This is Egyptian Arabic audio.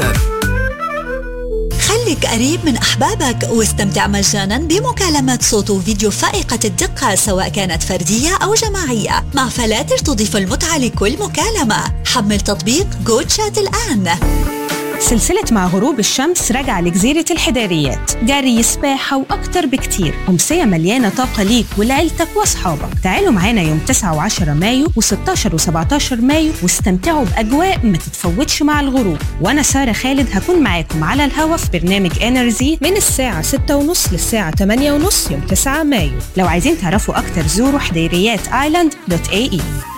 ثلاث خليك قريب من أحبابك واستمتع مجانا بمكالمات صوت وفيديو فائقة الدقة سواء كانت فردية أو جماعية مع فلاتر تضيف المتعة لكل مكالمة حمل تطبيق جو تشات الآن سلسلة مع غروب الشمس راجعة لجزيرة الحداريات جري سباحة وأكتر بكتير أمسية مليانة طاقة ليك ولعيلتك وأصحابك تعالوا معانا يوم 9 و10 مايو و16 و17 مايو واستمتعوا بأجواء ما تتفوتش مع الغروب وأنا سارة خالد هكون معاكم على الهوا في برنامج انرجي من الساعة 6 ونص للساعة 8 ونص يوم 9 مايو لو عايزين تعرفوا أكتر زوروا حديريات ايلاند دوت اي اي